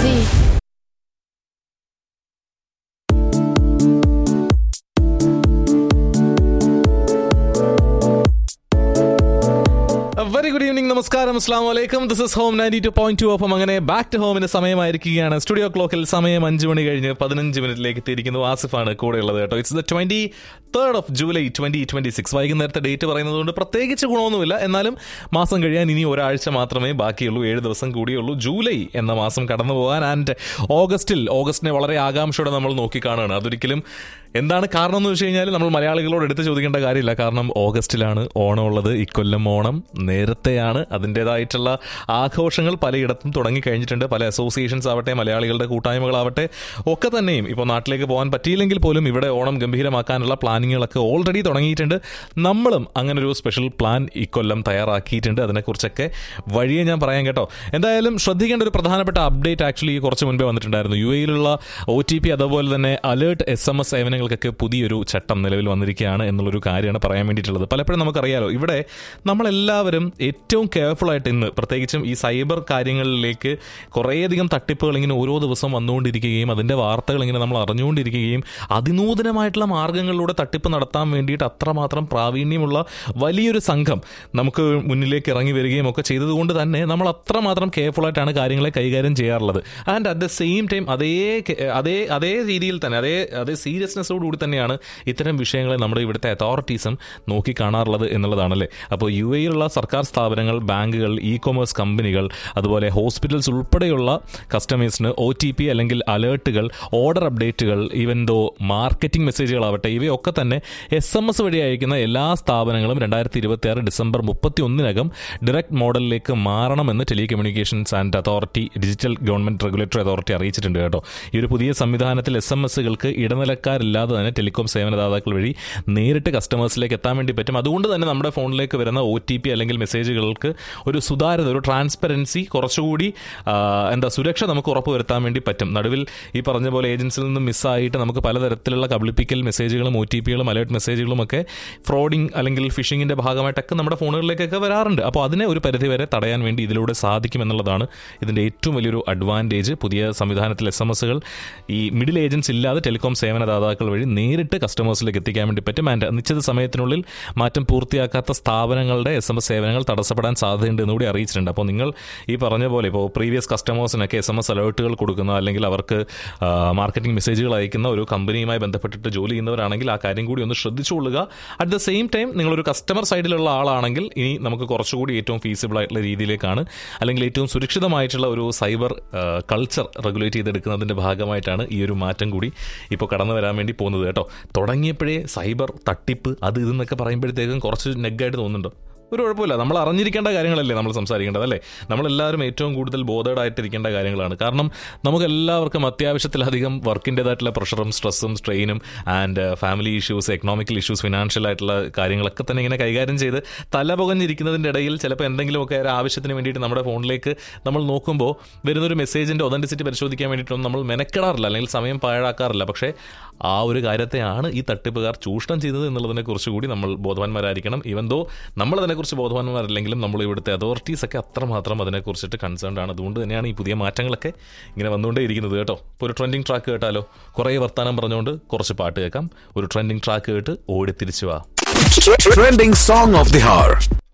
easy. Very good evening നമസ്കാരം അസ്ലാം വലൈക്കും this is home ninety two point two അപ്പം അങ്ങനെ ബാക്ക് ടു ഹോമിന് സമയമായിരിക്കുകയാണ് സ്റ്റുഡിയോ ക്ലോക്കിൽ സമയം അഞ്ച് മണി കഴിഞ്ഞ് പതിനഞ്ച് മിനിറ്റിലേക്ക് എത്തിയിരിക്കുന്നു ആസിഫാണ് കൂടെ ഉള്ളത് കേട്ടോ it's the twenty third of July twenty twenty six വൈകുന്നേരത്തെ ഡേറ്റ് പറയുന്നത് കൊണ്ട് പ്രത്യേകിച്ച് ഗുണമൊന്നുമില്ല എന്നാലും മാസം കഴിയാൻ ഇനി ഒരാഴ്ച മാത്രമേ ബാക്കിയുള്ളൂ ഏഴ് ദിവസം കൂടിയുള്ളൂ ജൂലൈ എന്ന മാസം കടന്നു പോകാൻ ആൻഡ് ഓഗസ്റ്റിൽ ഓഗസ്റ്റിനെ വളരെ ആകാംക്ഷയോടെ നമ്മൾ നോക്കിക്കാണുകയാണ് അതൊരിക്കലും എന്താണ് കാരണം എന്ന് വെച്ച് കഴിഞ്ഞാൽ നമ്മൾ മലയാളികളോട് എടുത്ത് ചോദിക്കേണ്ട കാര്യമില്ല കാരണം ഓഗസ്റ്റിലാണ് ഓണം ഉള്ളത് ഇക്കൊല്ലം ഓണം നേരത്തെയാണ് അതിൻ്റെതായിട്ടുള്ള ആഘോഷങ്ങൾ പലയിടത്തും തുടങ്ങി കഴിഞ്ഞിട്ടുണ്ട് പല അസോസിയേഷൻസ് ആവട്ടെ മലയാളികളുടെ കൂട്ടായ്മകളാവട്ടെ ഒക്കെ തന്നെയും ഇപ്പോൾ നാട്ടിലേക്ക് പോകാൻ പറ്റിയില്ലെങ്കിൽ പോലും ഇവിടെ ഓണം ഗംഭീരമാക്കാനുള്ള പ്ലാനിങ്ങുകളൊക്കെ ഓൾറെഡി തുടങ്ങിയിട്ടുണ്ട് നമ്മളും അങ്ങനെ ഒരു സ്പെഷ്യൽ പ്ലാൻ ഇക്കൊല്ലം തയ്യാറാക്കിയിട്ടുണ്ട് അതിനെക്കുറിച്ചൊക്കെ വഴിയെ ഞാൻ പറയാം കേട്ടോ എന്തായാലും ശ്രദ്ധിക്കേണ്ട ഒരു പ്രധാനപ്പെട്ട അപ്ഡേറ്റ് ആക്ച്വലി കുറച്ച് മുൻപേ വന്നിട്ടുണ്ടായിരുന്നു യു എയിലുള്ള ഒ ടി പി അതുപോലെ തന്നെ അലേർട്ട് എസ് എം എസ് സേവനങ്ങൾക്കൊക്കെ പുതിയൊരു ചട്ടം നിലവിൽ വന്നിരിക്കുകയാണ് എന്നുള്ളൊരു കാര്യമാണ് പറയാൻ വേണ്ടിയിട്ടുള്ളത് പലപ്പോഴും നമുക്കറിയാലോ ഇവിടെ നമ്മളെല്ലാവരും ഏറ്റവും കെയർഫുൾ ആയിട്ട് ഇന്ന് പ്രത്യേകിച്ചും ഈ സൈബർ കാര്യങ്ങളിലേക്ക് കുറേയധികം തട്ടിപ്പുകൾ ഇങ്ങനെ ഓരോ ദിവസം വന്നുകൊണ്ടിരിക്കുകയും അതിൻ്റെ വാർത്തകൾ ഇങ്ങനെ നമ്മൾ അറിഞ്ഞുകൊണ്ടിരിക്കുകയും അതിനൂതനമായിട്ടുള്ള മാർഗ്ഗങ്ങളിലൂടെ തട്ടിപ്പ് നടത്താൻ വേണ്ടിയിട്ട് അത്രമാത്രം പ്രാവീണ്യമുള്ള വലിയൊരു സംഘം നമുക്ക് മുന്നിലേക്ക് ഇറങ്ങി വരികയും ഒക്കെ ചെയ്തതുകൊണ്ട് തന്നെ നമ്മൾ അത്രമാത്രം കെയർഫുൾ ആയിട്ടാണ് കാര്യങ്ങളെ കൈകാര്യം ചെയ്യാറുള്ളത് and at the same time അതേ കെ- അതേ അതേ രീതിയിൽ തന്നെ അതേ അതേ സീരിയസ്നെസ്സോടുകൂടി തന്നെയാണ് ഇത്തരം വിഷയങ്ങളെ നമ്മുടെ ഇവിടുത്തെ അതോറിറ്റീസും നോക്കി കാണാറുള്ളത് എന്നുള്ളതാണല്ലേ അപ്പോൾ യു എയിലുള്ള സർക്കാർ സ്ഥാപനങ്ങൾ ബാങ്കുകൾ ഇ കൊമേഴ്സ് കമ്പനികൾ അതുപോലെ ഹോസ്പിറ്റൽസ് ഉൾപ്പെടെയുള്ള കസ്റ്റമേഴ്സിന് ഒ ടി പി അല്ലെങ്കിൽ അലേർട്ടുകൾ ഓർഡർ അപ്ഡേറ്റുകൾ ഈവൻ ദോ മാർക്കറ്റിംഗ് മെസ്സേജുകളാവട്ടെ ഇവയൊക്കെ തന്നെ എസ് എം എസ് വഴി അയക്കുന്ന എല്ലാ സ്ഥാപനങ്ങളും രണ്ടായിരത്തി ഇരുപത്തി ആറ് ഡിസംബർ മുപ്പത്തി ഒന്നിനകം ഡയറക്ട് മോഡലിലേക്ക് മാറണമെന്ന് telecommunications and authority digital government regulatory authority അറിയിച്ചിട്ടുണ്ട് കേട്ടോ ഈ ഒരു പുതിയ സംവിധാനത്തിൽ എസ് എം എസുകൾക്ക് ഇടനിലക്കാരില്ലാതെ തന്നെ ടെലികോം സേവനദാതാക്കൾ വഴി നേരിട്ട് കസ്റ്റമേഴ്സിലേക്ക് എത്താൻ വേണ്ടി പറ്റും അതുകൊണ്ട് തന്നെ നമ്മുടെ ഫോണിലേക്ക് വരുന്ന ഒ ടി പി അല്ലെങ്കിൽ മെസ്സേജുകൾക്ക് ഒരു സുതാര്യത ഒരു ട്രാൻസ്പെറൻസി കുറച്ചുകൂടി ആ, എന്താ സുരക്ഷ നമുക്ക് ഉറപ്പുവരുത്താൻ വേണ്ടി പറ്റും നടുവിൽ ഈ പറഞ്ഞ പോലെ ഏജൻസിയിൽ നിന്ന് മിസ്സായിട്ട് നമുക്ക് പലതരത്തിലുള്ള കബളിപ്പിക്കൽ മെസ്സേജുകളും ഒ ടി പികളും അലേർട്ട് മെസ്സേജുകളും ഒക്കെ ഫ്രോഡിങ് അല്ലെങ്കിൽ ഫിഷിങ്ങിന്റെ ഭാഗമായിട്ടൊക്കെ നമ്മുടെ ഫോണുകളിലേക്കൊക്കെ വരാറുണ്ട് അപ്പോൾ അതിനെ ഒരു പരിധി വരെ തടയാൻ വേണ്ടി ഇതിലൂടെ സാധിക്കും എന്നുള്ളതാണ് ഇതിന്റെ ഏറ്റവും വലിയൊരു അഡ്വാൻറ്റേജ് പുതിയ സംവിധാനത്തിൽ എസ് എം എസുകൾ ഈ മിഡിൽ ഏജൻസ് ഇല്ലാതെ ടെലികോം സേവനദാതാക്കൾ വഴി നേരിട്ട് കസ്റ്റമേഴ്സിലേക്ക് എത്തിക്കാൻ വേണ്ടി പറ്റും ആൻഡ് നിശ്ചിത സമയത്തിനുള്ളിൽ മാറ്റം പൂർത്തിയാക്കാത്ത സ്ഥാപനങ്ങളുടെ എസ് എം എസ് സേവനങ്ങൾ തടസ്സപ്പെടാൻ സാധ്യതയുണ്ട് എന്നുകൂടി അറിയിച്ചിട്ടുണ്ട് അപ്പോൾ നിങ്ങൾ ഈ പറഞ്ഞ പോലെ ഇപ്പോൾ പ്രീവിയസ് കസ്റ്റമേഴ്സിനൊക്കെ എസ് എം എസ് അലേർട്ടുകൾ കൊടുക്കുന്ന അല്ലെങ്കിൽ അവർക്ക് മാർക്കറ്റിംഗ് മെസ്സേജുകൾ അയക്കുന്ന ഒരു കമ്പനിയുമായി ബന്ധപ്പെട്ടിട്ട് ജോലി ചെയ്യുന്നവരാണെങ്കിൽ ആ കാര്യം കൂടി ഒന്ന് ശ്രദ്ധിച്ചുകൊള്ളുക അറ്റ് ദ സെയിം ടൈം നിങ്ങളൊരു കസ്റ്റമർ സൈഡിലുള്ള ആളാണെങ്കിൽ ഇനി നമുക്ക് കുറച്ചുകൂടി ഏറ്റവും ഫീസിബിൾ ആയിട്ടുള്ള രീതിയിലേക്കാണ് അല്ലെങ്കിൽ ഏറ്റവും സുരക്ഷിതമായിട്ടുള്ള ഒരു സൈബർ കൾച്ചർ റെഗുലേറ്റ് ചെയ്തെടുക്കുന്നതിൻ്റെ ഭാഗമായിട്ടാണ് ഈ ഒരു മാറ്റം കൂടി ഇപ്പോൾ കടന്നു വരാൻ വേണ്ടി പോകുന്നത് കേട്ടോ തുടങ്ങിയപ്പോഴേ സൈബർ തട്ടിപ്പ് അത് ഇതെന്നൊക്കെ പറയുമ്പോഴത്തേക്കും കുറച്ച് നെഗായിട്ട് തോന്നുന്നുണ്ടോ ഒരു കുഴപ്പമില്ല നമ്മൾ അറിഞ്ഞിരിക്കേണ്ട കാര്യങ്ങളല്ലേ നമ്മൾ സംസാരിക്കേണ്ടത് അല്ലേ നമ്മളെല്ലാവരും ഏറ്റവും കൂടുതൽ ബോധേഡായിട്ടിരിക്കേണ്ട കാര്യങ്ങളാണ് കാരണം നമുക്ക് എല്ലാവർക്കും അത്യാവശ്യത്തിലധികം വർക്കിൻ്റെതായിട്ടുള്ള പ്രഷറും സ്ട്രെസ്സും സ്ട്രെയിനും and family issues economical issues financial ആയിട്ടുള്ള കാര്യങ്ങളൊക്കെ തന്നെ ഇങ്ങനെ കൈകാര്യം ചെയ്ത് തല പുകഞ്ഞിരിക്കുന്നതിൻ്റെ ഇടയിൽ ചിലപ്പോൾ എന്തെങ്കിലുമൊക്കെ ഒരു ആവശ്യത്തിന് വേണ്ടിയിട്ട് നമ്മുടെ ഫോണിലേക്ക് നമ്മൾ നോക്കുമ്പോൾ വരുന്നൊരു മെസ്സേജിൻ്റെ ഒതൻറ്റിസിറ്റി പരിശോധിക്കാൻ വേണ്ടിയിട്ടൊന്നും നമ്മൾ മെനക്കെടാറില്ല അല്ലെങ്കിൽ സമയം പാഴാക്കാറില്ല പക്ഷേ ആ ഒരു കാര്യത്തെയാണ് ഈ തട്ടിപ്പുകാർ ചൂഷണം ചെയ്തത് എന്നുള്ളതിനെ കുറിച്ച് കൂടി നമ്മൾ ബോധവാന്മാരായിരിക്കണം ഈവൻ ദോ നമ്മൾ അതിനെക്കുറിച്ച് ബോധവാന്മാരല്ലെങ്കിലും നമ്മൾ ഇവിടുത്തെ അതോറിറ്റീസ് ഒക്കെ അത്രമാത്രം അതിനെക്കുറിച്ചിട്ട് കൺസേൺഡ് ആണ് അതുകൊണ്ട് തന്നെയാണ് ഈ പുതിയ മാറ്റങ്ങളൊക്കെ ഇങ്ങനെ വന്നുകൊണ്ടേ ഇരിക്കുന്നത് കേട്ടോ ഇപ്പോൾ ഒരു ട്രെൻഡിങ് ട്രാക്ക് കേട്ടാലോ കുറേ വർത്താനം പറഞ്ഞുകൊണ്ട് കുറച്ച് പാട്ട് കേൾക്കാം ഒരു ട്രെൻഡിങ് ട്രാക്ക് കേട്ട് ഓടി തിരിച്ചു വാ Trending song of the hour.